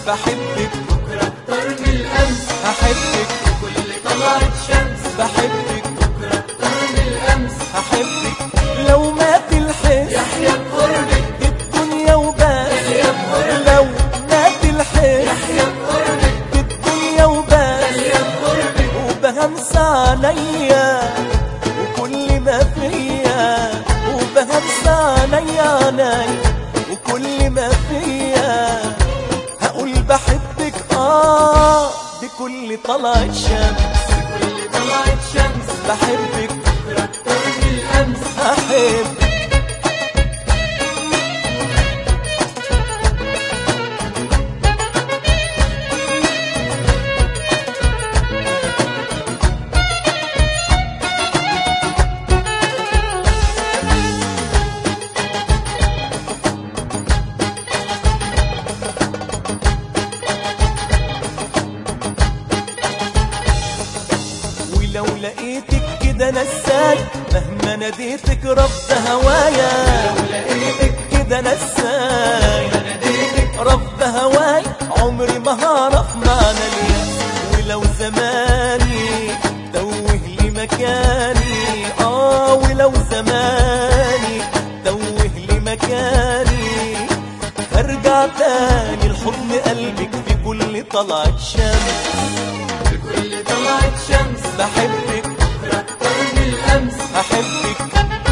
بحبك بكرة أكتر من الأمس هحبك كل طلعت شمس بحبك بكرة أكتر من الأمس هحبك لو مات الحس يحيى بقربك الدنيا وبس يحيى بقربك لو مات الحس يحيى بقربك الدنيا وبس يحيى بقربك وبهمس عليا وكل ما فيا وبهمس عليا عليا وكل ما فيا هقول بحبك اه بكل طلعت شمس كل طلعت شمس بحبك بكرة أكتر من الأمس احبك ولو لقيتك كده نساي مهما ناديتك رفض هوايا لو لقيتك كده نساي ناديتك رفض هواي عمري ما هعرف معنى الياس ولو زماني توه لي مكاني اه ولو زماني توه لي مكاني هرجع تاني لحضن قلبك في كل طلعت شمس بكل طلعت شمس بحبك بكرة أكتر من الأمس احبك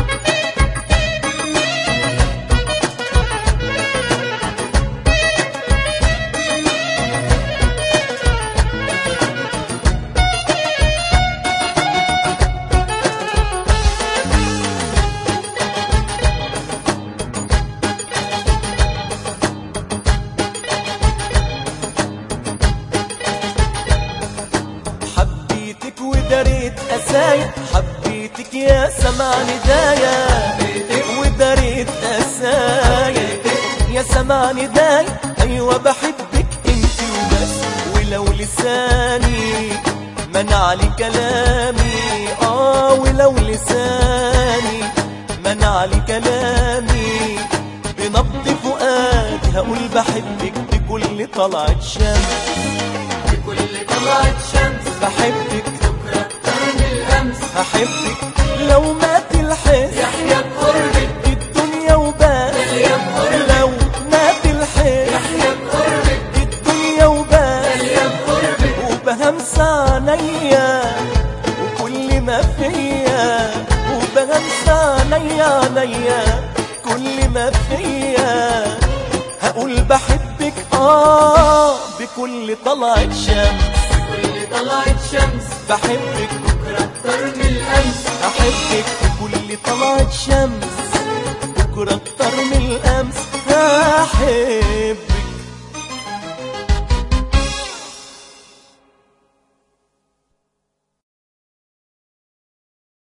حبيتك ودريت أسايا حبيتك يا سمع ندايا ودريت أسايا يا سمع ندايا أيوة بحبك انت وبس ولو لساني منع لي كلامي آه ولو لساني منع لي كلامي بنبض فؤادي هقول بحبك بكل طلعت شمس بكل طلعت شمس بحبك بكرة أكتر من الأمس هحبك لو مات الحس يحيى بقربك الدنيا وبس يحيى بقربك لو مات الحس يحيى بقربك الدنيا وبس يحيى بقربك وبهمس عليا وكل ما فيا وبهمس عليا عليا كل ما فيا هقول بحبك اه بكل طلعت شمس كل طلعت شمس بحبك بكرة أكتر من الأمس احبك